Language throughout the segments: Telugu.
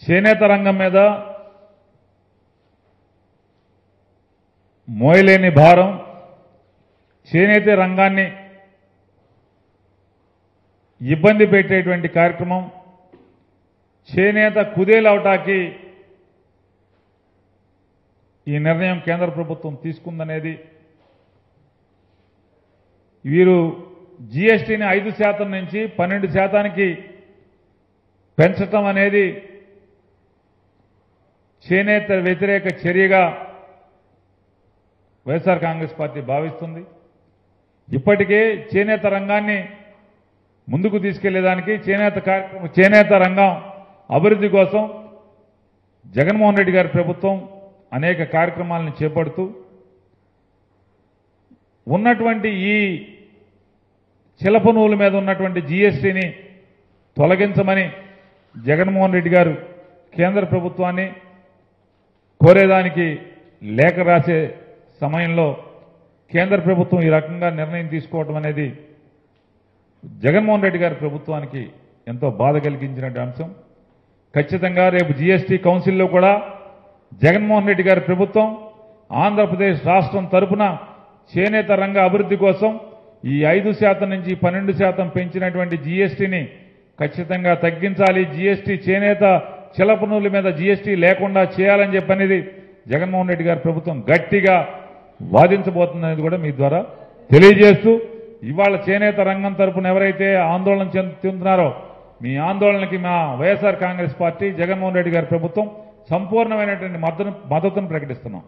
చేనేత రంగం మీద మోయలేని భారం చేనేత రంగాన్ని ఇబ్బంది పెట్టేటువంటి కార్యక్రమం చేనేత కుదేలవటాకి ఈ నిర్ణయం కేంద్ర ప్రభుత్వం తీసుకుందనేది వీరు జీఎస్టీని ఐదు శాతం నుంచి పన్నెండు శాతానికి పెంచటం అనేది చేనేత వ్యతిరేక చర్యగా వైఎస్ఆర్ కాంగ్రెస్ పార్టీ భావిస్తుంది ఇప్పటికే చేనేత రంగాన్ని ముందుకు తీసుకెళ్లేదానికి చేనేత కార్యక్రమం చేనేత రంగం అభివృద్ధి కోసం జగన్మోహన్ రెడ్డి గారి ప్రభుత్వం అనేక కార్యక్రమాలను చేపడుతూ ఉన్నటువంటి ఈ చిలప నూలు మీద ఉన్నటువంటి జీఎస్టీని తొలగించమని జగన్మోహన్ రెడ్డి గారు కేంద్ర ప్రభుత్వాన్ని కోరేదానికి లేఖ రాసే సమయంలో కేంద్ర ప్రభుత్వం ఈ రకంగా నిర్ణయం తీసుకోవడం అనేది జగన్మోహన్ రెడ్డి గారి ప్రభుత్వానికి ఎంతో బాధ కలిగించిన అంశం ఖచ్చితంగా రేపు జీఎస్టీ కౌన్సిల్లో కూడా జగన్మోహన్ రెడ్డి గారి ప్రభుత్వం ఆంధ్రప్రదేశ్ రాష్ట్రం తరపున చేనేత రంగ అభివృద్ధి కోసం ఈ ఐదు శాతం నుంచి పన్నెండు శాతం పెంచినటువంటి జీఎస్టీని ఖచ్చితంగా తగ్గించాలి జీఎస్టీ చేనేత చిలపనూల మీద జీఎస్టీ లేకుండా చేయాలని చెప్పనేది జగన్మోహన్ రెడ్డి గారి ప్రభుత్వం గట్టిగా వాదించబోతుందనేది కూడా మీ ద్వారా తెలియజేస్తూ ఇవాళ చేనేత రంగం తరపున ఎవరైతే ఆందోళన చెందుతున్నారో మీ ఆందోళనకి మా వైఎస్ఆర్ కాంగ్రెస్ పార్టీ జగన్మోహన్ రెడ్డి గారి ప్రభుత్వం సంపూర్ణమైనటువంటి మద్దతు మద్దతును ప్రకటిస్తున్నాం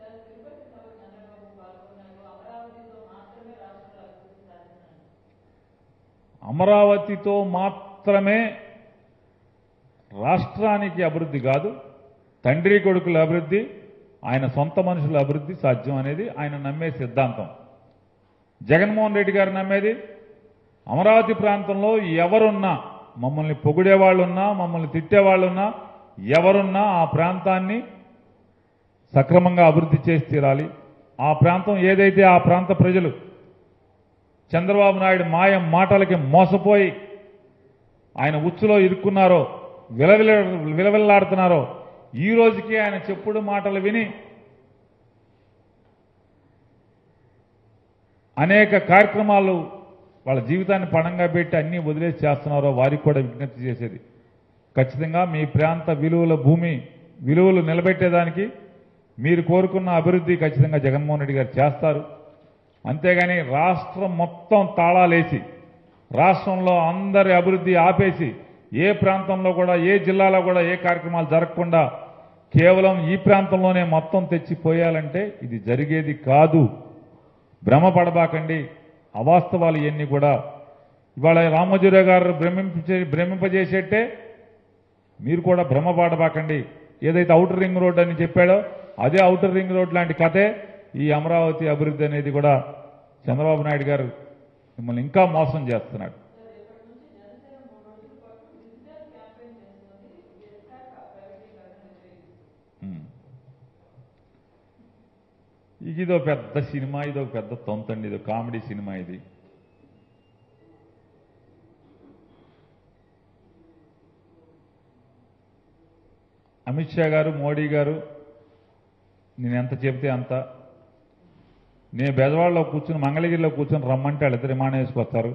అమరావతితో మాత్రమే రాష్ట్రానికి అభివృద్ధి కాదు తండ్రి కొడుకుల అభివృద్ధి ఆయన సొంత మనుషుల అభివృద్ధి సాధ్యం అనేది ఆయన నమ్మే సిద్ధాంతం జగన్మోహన్ రెడ్డి గారు నమ్మేది అమరావతి ప్రాంతంలో ఎవరున్నా మమ్మల్ని పొగిడేవాళ్ళున్నా మమ్మల్ని తిట్టేవాళ్ళున్నా ఎవరున్నా ఆ ప్రాంతాన్ని సక్రమంగా అభివృద్ధి చేసి తీరాలి ఆ ప్రాంతం ఏదైతే ఆ ప్రాంత ప్రజలు చంద్రబాబు నాయుడు మాయం మాటలకి మోసపోయి ఆయన ఉచ్చులో ఇరుక్కున్నారో విలవిల విలవిల్లాడుతున్నారో ఈ రోజుకి ఆయన చెప్పుడు మాటలు విని అనేక కార్యక్రమాలు వాళ్ళ జీవితాన్ని పణంగా పెట్టి అన్ని వదిలేసి చేస్తున్నారో వారికి కూడా విజ్ఞప్తి చేసేది ఖచ్చితంగా మీ ప్రాంత విలువల భూమి విలువలు నిలబెట్టేదానికి మీరు కోరుకున్న అభివృద్ధి ఖచ్చితంగా జగన్మోహన్ రెడ్డి గారు చేస్తారు అంతేగాని రాష్ట్రం మొత్తం తాళాలేసి రాష్ట్రంలో అందరి అభివృద్ధి ఆపేసి ఏ ప్రాంతంలో కూడా ఏ జిల్లాలో కూడా ఏ కార్యక్రమాలు జరగకుండా కేవలం ఈ ప్రాంతంలోనే మొత్తం తెచ్చిపోయాలంటే ఇది జరిగేది కాదు భ్రమపడబాకండి అవాస్తవాలు ఇవన్నీ కూడా ఇవాళ రామోజీరావు గారు భ్రమింపజే భ్రమింపజేసేట్టే మీరు కూడా భ్రమపడబాకండి ఏదైతే అవుటర్ రింగ్ రోడ్ అని చెప్పాడో అదే అవుటర్ రింగ్ రోడ్ లాంటి కథే ఈ అమరావతి అభివృద్ధి అనేది కూడా చంద్రబాబు నాయుడు గారు మిమ్మల్ని ఇంకా మోసం చేస్తున్నాడు ఉమ్. ఇదో పెద్ద సినిమా ఇదో పెద్ద తొంతండి ఇదో కామెడీ సినిమా ఇది అమిత్ షా గారు మోడీ గారు నేను ఎంత చెబితే అంత నేను బెజవాడలో కూర్చుని మంగళగిరిలో కూర్చొని రమ్మంటే వాళ్ళిద్దరు విమానం వేసుకొస్తారు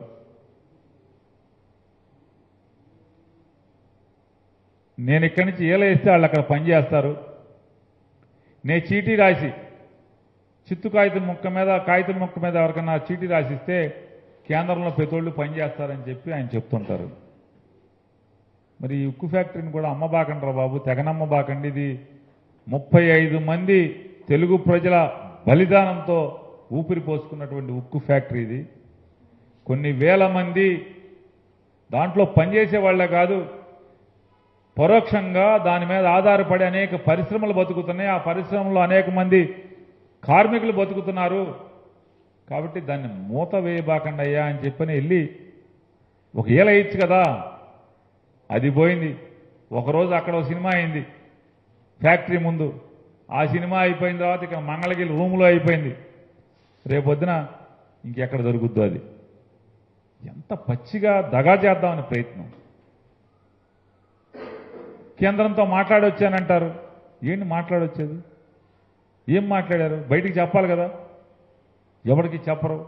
నేను ఇక్కడి నుంచి ఏల వేస్తే వాళ్ళు అక్కడ పని చేస్తారు నేను చీటీ రాసి చిత్తు కాగితం ముక్క మీద కాగితం ముక్క మీద ఎవరికైనా చీటీ రాసిస్తే కేంద్రంలో పెతోళ్ళు పనిచేస్తారని చెప్పి ఆయన చెప్తుంటారు మరి ఈ ఉక్కు ఫ్యాక్టరీని కూడా అమ్మబాకండి రా బాబు తెగనమ్మబాకండి ఇది ముప్పై ఐదు మంది తెలుగు ప్రజల బలిదానంతో ఊపిరి పోసుకున్నటువంటి ఉక్కు ఫ్యాక్టరీ ఇది కొన్ని వేల మంది దాంట్లో పనిచేసే వాళ్ళే కాదు పరోక్షంగా దాని మీద ఆధారపడి అనేక పరిశ్రమలు బతుకుతున్నాయి ఆ పరిశ్రమలో అనేక మంది కార్మికులు బతుకుతున్నారు కాబట్టి దాన్ని మూత వేయబాకండి అయ్యా అని చెప్పని వెళ్ళి ఒక ఏల ఇచ్చు కదా అది పోయింది ఒకరోజు అక్కడ ఒక సినిమా అయింది ఫ్యాక్టరీ ముందు ఆ సినిమా అయిపోయిన తర్వాత ఇక మంగళగిరి రూములో అయిపోయింది రేపొద్దున ఇంకెక్కడ దొరుకుద్దో అది ఎంత పచ్చిగా దగా చేద్దామని ప్రయత్నం కేంద్రంతో మాట్లాడొచ్చానంటారు ఏంటి మాట్లాడొచ్చేది ఏం మాట్లాడారు బయటికి చెప్పాలి కదా ఎవరికి చెప్పరు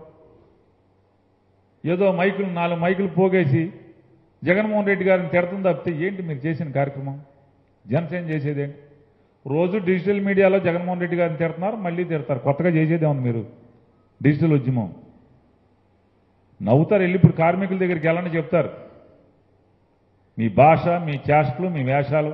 ఏదో మైకులు నాలుగు మైకులు పోగేసి జగన్మోహన్ రెడ్డి గారిని తిడతం తప్పితే ఏంటి మీరు చేసిన కార్యక్రమం జనసేన చేసేదేంటి రోజు డిజిటల్ మీడియాలో జగన్మోహన్ రెడ్డి గారిని తిడుతున్నారు మళ్ళీ తిడతారు కొత్తగా చేసేదే ఉంది మీరు డిజిటల్ ఉద్యమం నవ్వుతారు వెళ్ళి ఇప్పుడు కార్మికుల దగ్గరికి వెళ్ళని చెప్తారు మీ భాష మీ చేష్టలు మీ వేషాలు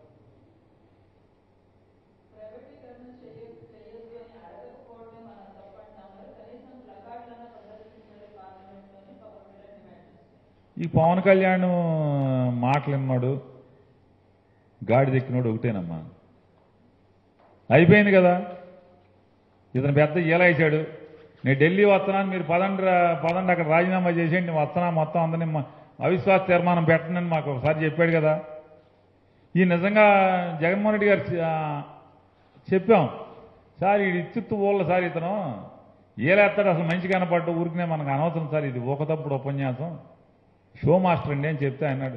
ప్రైవేటీకరణ చేయ చేయొద్దు అని అడగకపోవడమే మనం తప్పంటున్నాము కనీసం ప్లకార్డులన్నా ప్రదర్శించాలి పార్లమెంట్లోనే పవన్ కళ్యాణ్ డిమాండ్ చేస్తున్నారు ఈ పవన్ కళ్యాణ్ మాటలు విన్నాడు గాడి దెక్కినోడు ఒకటేనమ్మా అయిపోయింది కదా ఇతను పెద్ద ఈలాయిశాడు నేను ఢిల్లీ వస్తున్నాను మీరు పదండి రా- పదండి అక్కడ రాజీనామా చేసేయండి నేను వస్తున్నా మొత్తం అందరినీ మా- అవిశ్వాస తీర్మానం పెట్టనని మాకు ఒకసారి చెప్పాడు కదా ఈ నిజంగా జగన్మోహన్ రెడ్డి గారు ఆ, చెప్పాం సార్ ఇది ఇచ్చిత్తు ఊళ్ళ సార్ ఇతను ఏలేస్తాడు అసలు మంచి కనపడ్డ ఊరికినే మనకు అనవసరం సార్ ఇది ఒక తప్పుడు ఉపన్యాసం షో మాస్టర్ అండి అని చెప్తే అన్నాడు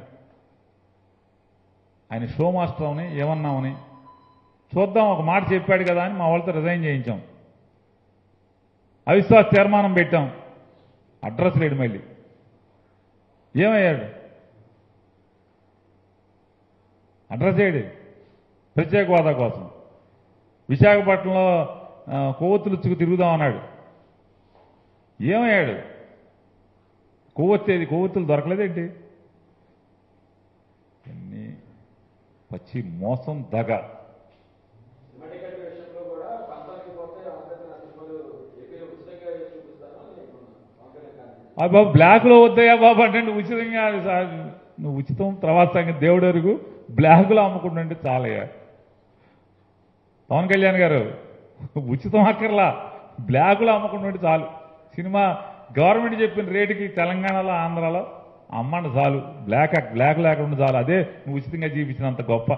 ఆయన షో మాస్టర్ అవని ఏమన్నామని చూద్దాం ఒక మాట చెప్పాడు కదా అని మా వాళ్ళతో రిజైన్ చేయించాం అవిశ్వాస తీర్మానం పెట్టాం అడ్రస్ లేడు మళ్ళీ ఏమయ్యాడు అడ్రస్ ఏడు ప్రత్యేక హోదా కోసం విశాఖపట్నంలో ఆ, కొవ్వొత్తులు ఇచ్చుకు తిరుగుదాం అన్నాడు ఏమయ్యాడు కొవ్వొత్తేది కొవ్వొత్తులు దొరకలేదేంటి ఎన్ని పచ్చి మోసం దగ సినిమాటికల్ విషయంలో కూడా పంతానికి పోతే అందరికీ నా సినిమాలు ఏపీలో ఉచితంగా వేసి చూపిస్తాను అని పవన్ కళ్యాణ్ గారు ఆ బాబు బ్లాక్ లో వద్దయా బాబు అంటే నువ్వు ఉచితంగా సార్ నువ్వు ఉచితం తర్వాత సంగతి దేవుడు వరకు బ్లాక్ లో అమ్ముకుంటుంటే చాలయ్యా పవన్ కళ్యాణ్ గారు ఉచితం అక్కర్లా బ్లాక్ లో అమ్ముకుంటుంటే చాలు సినిమా గవర్నమెంట్ చెప్పిన రేటుకి తెలంగాణలో ఆంధ్రాలో అమ్మండి చాలు బ్లాక్ బ్లాక్ లేకుండా చాలు అదే నువ్వు ఉచితంగా చూపించినంత గొప్ప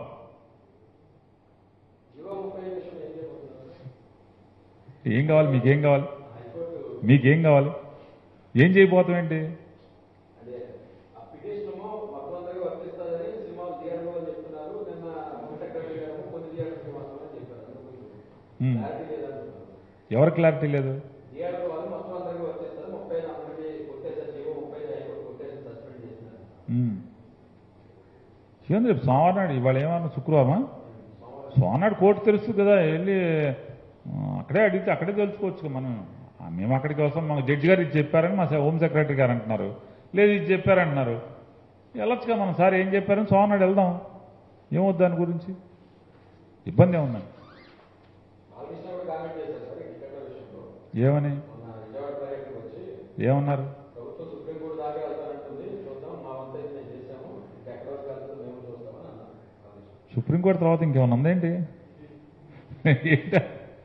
జీవో ముప్పై విషయం ఏం చేయబోతున్నారు ఏం కావాలి మీకేం కావాలి హైకోర్టు మీకేం కావాలి ఏం చేయబోతామేంటి అదే ఆ పిటిషన్ మొత్తం అందరికీ వర్తిస్తుందని సినిమాలు థియేటర్లో అని చెప్తున్నారు నిన్న హోమ్ సెక్రటరీ గారు కొన్ని థియేటర్కి మాత్రమే చెప్పారు ఉమ్. క్లారిటీ లేదంటున్నారు ఎవరి క్లారిటీ లేదు థియేటర్ వాళ్ళు మొత్తం అందరికీ వర్తిస్తారు ముప్పై అందరికీ కొట్టేసారు జీవో ముప్పై హైకోర్టు కొట్టేసి సస్పెండ్ చేసినారు ఉమ్. ఏంది రేపు సోమవారం నాడు ఇవాళ ఏమన్నా శుక్రవారమా సోమవారం నాడు కోర్టు తెలుసు కదా వెళ్ళి ఆ, అక్కడే అడిగితే అక్కడే తెలుసుకోవచ్చు కదా మనం ఆ, మేము అక్కడికి వస్తాం మాకు జడ్జి గారు ఇది చెప్పారని మా హోమ్ సెక్రటరీ గారు అంటున్నారు లేదు ఇది చెప్పారంటున్నారు వెళ్ళొచ్చుగా మనం సార్ ఏం చెప్పారని సోమవారం నాడు వెళ్దాం ఏమవుద్ది దాని గురించి ఇబ్బంది ఏముందండి బాలకృష్ణ కూడా కామెంట్ చేశారు సార్ ఈ టికెట్ల విషయంలో ఏమని మొన్న విజయవాడ పర్యటనకు వచ్చి ఏమన్నారు ప్రభుత్వం సుప్రీంకోర్టు దాకా వెళ్తానంటుంది చూద్దాం మా వంత అయితే మేము చేశాము ఇంకా ఎక్కడ వరకు వెళ్తుందో మేము చూస్తామని అన్నారు బాలకృష్ణ. సుప్రీంకోర్టు తర్వాత ఇంకేమైనా ఉందేంటి ఏంట?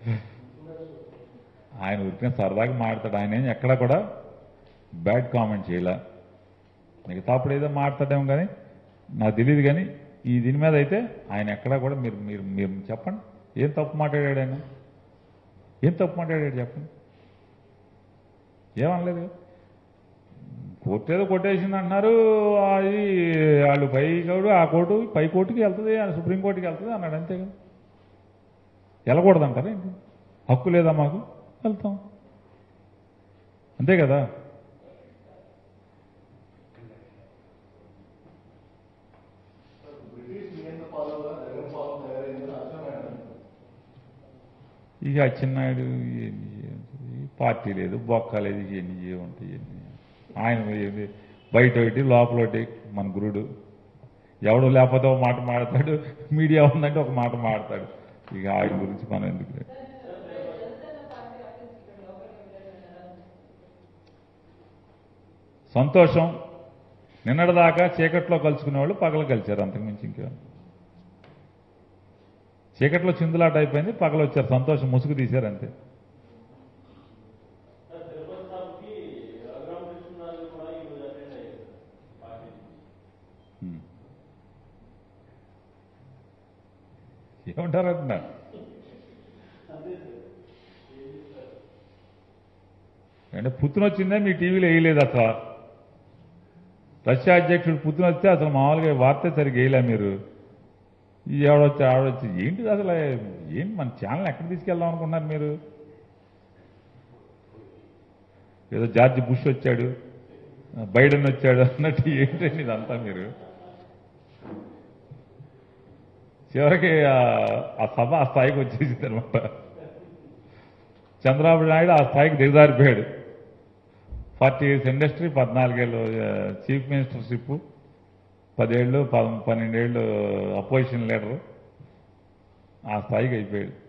ఆయన ఊరికే సరదాగా మాడతాడు ఆయన ఏం ఎక్కడ కూడా బ్యాడ్ కామెంట్ చేయలే మిగతా అప్పుడు ఏదో మాట్లాడేమో కానీ నాకు తెలియదు కానీ ఈ దీని మీద అయితే ఆయన ఎక్కడా కూడా మీరు మీరు మీరు చెప్పండి ఏం తప్పు మాట్లాడాడు ఆయన ఏం తప్పు మాట్లాడాడు చెప్పండి ఏమనలేదు కదా. కోర్టు ఏదో కొట్టేసింది అంటున్నారు అది వాళ్ళు పై కోర్టు ఆ కోర్టు పై కోర్టుకి వెళ్తుంది ఆ సుప్రీంకోర్టుకి వెళ్తుంది అన్నాడు అంతే కదా వెళ్ళకూడదు అంటారా ఏంటి హక్కు లేదా మాకు వెళ్తాం అంతే కదా బ్రిటిష్ నియంత్రణ పాలనలో జగన్ పాలన తయారైందని అర్థమైంది ఇక అచ్చెన్నాయుడు ఎన్ని చేయ- ఈ పార్టీ లేదు బొక్క లేదు ఇక ఎన్ని చేయమంటాయి ఎన్ని ఆయన ఏంది బయట ఒకటి లోపల ఒకటి మన గురుడు ఎవడు లేకపోతే ఒక మాట మాడతాడు మీడియా ఉందంటే ఒక మాట మాడతాడు ఇక ఆయన గురించి మనం ఎందుకు జనసేన పార్టీ అట్లీస్ట్ ఇక్కడ లోపలికి వెళ్ళారు సంతోషం నిన్నటిదాకా చీకట్లో కలుసుకునే వాళ్ళు పగల కలిశారు అంతకుమించి ఇంకేం చీకట్లో చిందులాట అయిపోయింది పగలు వచ్చారు సంతోషం ముసుగు తీశారు అంతే ఉమ్. ఏమంటారు అంటున్నా అంటే పుత్తున వచ్చిందే మీ టీవీలో వేయలేదు అసలు రష్యా అధ్యక్షుడు పుత్తున వస్తే అసలు మామూలుగా వార్త సరిగ్గా వేయలే మీరు ఈ ఎవడొచ్చి ఆవిడొచ్చి ఏంటిది అసలు ఏంటి మన ఛానల్ ఎక్కడ తీసుకెళ్దాం అనుకున్నారు మీరు ఏదో జార్జ్ బుష్ వచ్చాడు బైడెన్ వచ్చాడు అన్నట్టు ఏంటండి ఇదంతా మీరు చివరికి ఆ- ఆ సభ ఆ స్థాయికి వచ్చేసింది అనమాట చంద్రబాబు నాయుడు ఆ స్థాయికి దిగజారిపోయాడు ఫార్టీ ఇయర్స్ ఇండస్ట్రీ పద్నాలుగేళ్ళు చీఫ్ మినిస్టర్షిప్ పదేళ్ళు ప- పన్నెండేళ్ళు అపోజిషన్ లీడరు ఆ స్థాయికి అయిపోయాడు